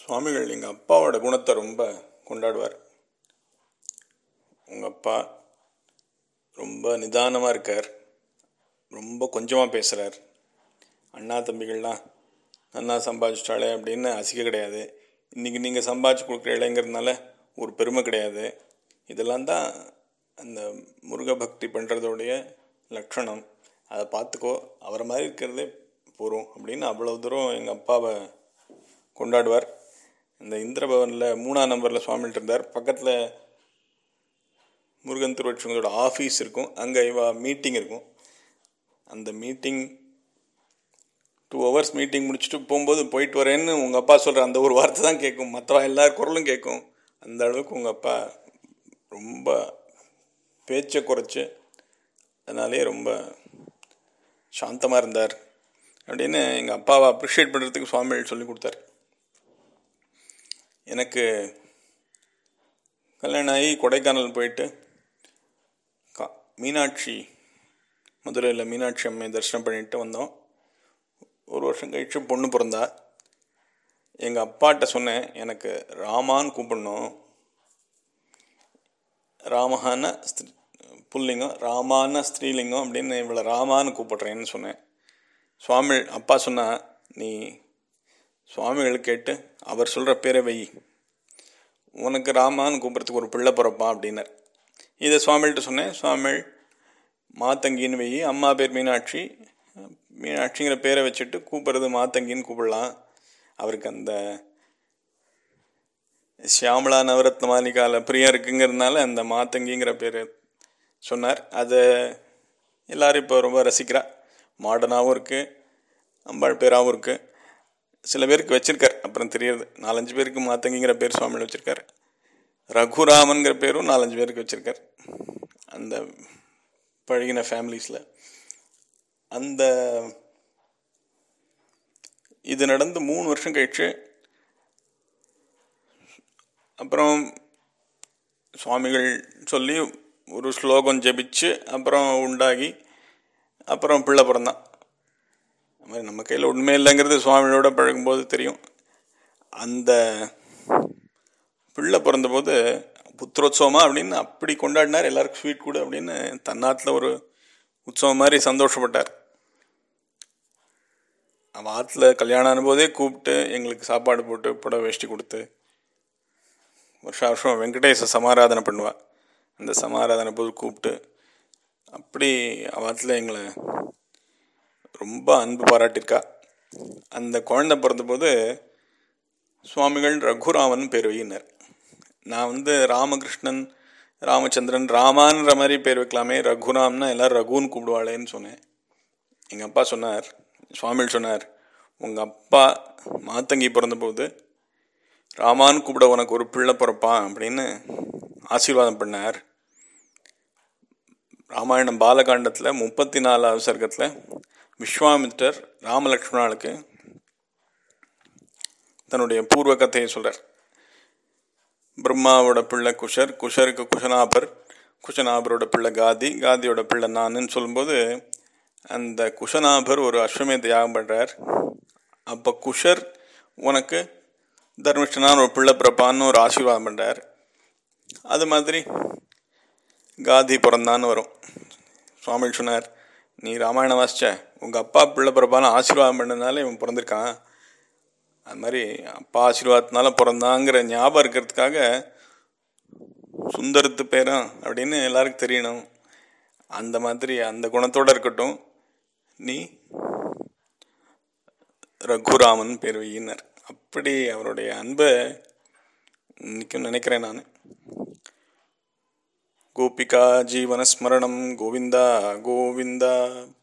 சுவாமிகள் எங்கள் அப்பாவோட குணத்தை ரொம்ப கொண்டாடுவார் உங்கள் அப்பா ரொம்ப நிதானமாக இருக்கார் ரொம்ப கொஞ்சமாக பேசுகிறார் அண்ணா தம்பிகள்லாம் அண்ணா சம்பாதிச்சிட்டாளே அப்படின்னு அசிக்க கிடையாது இன்றைக்கி நீங்கள் சம்பாதிச்சு கொடுக்குறீங்களேங்கிறதுனால ஒரு பெருமை கிடையாது இதெல்லாம் தான் அந்த முருக பக்தி பண்ணுறதோடைய லட்சணம் அதை பார்த்துக்கோ அவரை மாதிரி இருக்கிறதே போகிறோம் அப்படின்னு அவ்வளோ தூரம் எங்கள் அப்பாவை கொண்டாடுவார் இந்த இந்திரபவனில் மூணாம் நம்பரில் சுவாமிகிட்ட இருந்தார் பக்கத்தில் முருகன் திருவட்சங்களோட ஆஃபீஸ் இருக்கும் அங்கே இவ மீட்டிங் இருக்கும் அந்த மீட்டிங் டூ ஹவர்ஸ் மீட்டிங் முடிச்சுட்டு போகும்போது போயிட்டு வரேன்னு உங்கள் அப்பா சொல்கிற அந்த ஒரு வார்த்தை தான் கேட்கும் மற்ற எல்லார் குரலும் கேட்கும் அந்த அளவுக்கு உங்கள் அப்பா ரொம்ப பேச்சை குறைச்சி அதனாலே ரொம்ப சாந்தமாக இருந்தார் அப்படின்னு எங்கள் அப்பாவை அப்ரிஷியேட் பண்ணுறதுக்கு சுவாமிகள் சொல்லி கொடுத்தார் எனக்கு கல்யாணம் ஆகி கொடைக்கானல் போயிட்டு கா மீனாட்சி மதுரையில் மீனாட்சி அம்மையை தரிசனம் பண்ணிட்டு வந்தோம் ஒரு வருஷம் கழிச்சு பொண்ணு பிறந்தா எங்கள் அப்பாட்ட சொன்னேன் எனக்கு ராமான்னு கூப்பிடணும் ராமஹான ஸ்திரீ புல்லிங்கம் ராமான ஸ்திரீலிங்கம் அப்படின்னு இவளை ராமான்னு கூப்பிடுறேன்னு சொன்னேன் சுவாமி அப்பா சொன்னா நீ சுவாமிகள் கேட்டு அவர் சொல்கிற பேரை வை உனக்கு ராமான்னு கூப்பிட்றதுக்கு ஒரு பிள்ளை பிறப்பான் அப்படின்னார் இதை சுவாமிகிட்ட சொன்னேன் சுவாமிகள் மாத்தங்கின்னு வை அம்மா பேர் மீனாட்சி மீனாட்சிங்கிற பேரை வச்சுட்டு கூப்பிட்றது மாத்தங்கின்னு கூப்பிடலாம் அவருக்கு அந்த சியாமலா நவரத்ன மாலிகால பிரியம் இருக்குங்கிறதுனால அந்த மாத்தங்கிங்கிற பேர் சொன்னார் அதை எல்லாரும் இப்போ ரொம்ப ரசிக்கிறா மாடர்னாகவும் இருக்குது அம்பாள் பேராகவும் இருக்குது சில பேருக்கு வச்சிருக்கார் அப்புறம் தெரியுது நாலஞ்சு பேருக்கு மாத்தங்கிங்கிற பேர் சுவாமிகள் வச்சுருக்கார் ரகுராமன்கிற பேரும் நாலஞ்சு பேருக்கு வச்சுருக்கார் அந்த பழகின ஃபேமிலிஸில் அந்த இது நடந்து மூணு வருஷம் கழிச்சு அப்புறம் சுவாமிகள் சொல்லி ஒரு ஸ்லோகம் ஜெபிச்சு அப்புறம் உண்டாகி அப்புறம் பிள்ளை பிறந்தான் அது மாதிரி நம்ம கையில் உண்மை இல்லைங்கிறது சுவாமிகளோட பழகும்போது தெரியும் அந்த பிள்ளை பிறந்தபோது புத்திரோத்சவமா அப்படின்னு அப்படி கொண்டாடினார் எல்லாருக்கும் ஸ்வீட் கூட அப்படின்னு தன்னாத்தில் ஒரு உற்சவம் மாதிரி சந்தோஷப்பட்டார் அவன் ஆற்றுல கல்யாணம் ஆனபோதே கூப்பிட்டு எங்களுக்கு சாப்பாடு போட்டு புடவை வேஷ்டி கொடுத்து வருஷம் வருஷம் வெங்கடேச சமாராதனை பண்ணுவாள் அந்த சமாராதனை போது கூப்பிட்டு அப்படி அவத்தில் எங்களை ரொம்ப அன்பு பாராட்டியிருக்கா அந்த குழந்தை பிறந்தபோது சுவாமிகள் ரகுராமன் பேர் வையினர் நான் வந்து ராமகிருஷ்ணன் ராமச்சந்திரன் ராமான்ற மாதிரி பேர் வைக்கலாமே ரகுராம்னா எல்லோரும் ரகுன்னு கூப்பிடுவாளேன்னு சொன்னேன் எங்கள் அப்பா சொன்னார் சுவாமிகள் சொன்னார் உங்கள் அப்பா மாத்தங்கி பிறந்தபோது ராமான்னு கூப்பிட உனக்கு ஒரு பிள்ளை பிறப்பான் அப்படின்னு ஆசீர்வாதம் பண்ணார் ராமாயணம் பாலகாண்டத்தில் முப்பத்தி நாலாவது சர்க்கத்தில் விஸ்வாமித்தர் ராமலக்ஷ்மணாளுக்கு தன்னுடைய பூர்வ கதையை சொல்கிறார் பிரம்மாவோட பிள்ளை குஷர் குஷருக்கு குஷனாபர் குஷனாபரோட பிள்ளை காதி காதியோட பிள்ளை நானுன்னு சொல்லும்போது அந்த குஷனாபர் ஒரு அஸ்வமேத யாகம் பண்ணுறார் அப்போ குஷர் உனக்கு தர்மிஷ்டனான ஒரு பிள்ளை பிறப்பான்னு ஒரு ஆசீர்வாதம் பண்ணுறார் அது மாதிரி காதி பிறந்தான்னு வரும் சுவாமி சொன்னார் நீ ராமாயணம் வாசிச்ச உங்கள் அப்பா பிள்ளை பிறப்பான்னு ஆசீர்வாதம் பண்ணதுனால இவன் பிறந்திருக்கான் அது மாதிரி அப்பா ஆசீர்வாதத்தினால பிறந்தாங்கிற ஞாபகம் இருக்கிறதுக்காக சுந்தரத்து பேரும் அப்படின்னு எல்லாருக்கும் தெரியணும் அந்த மாதிரி அந்த குணத்தோடு இருக்கட்டும் நீ ரகுராமன் பேர் வையினர் அப்படி அவருடைய அன்பை இன்னைக்கும் நினைக்கிறேன் நான் கோபிகா ஜீவனஸ்மரணம் கோவிந்தா கோவிந்தா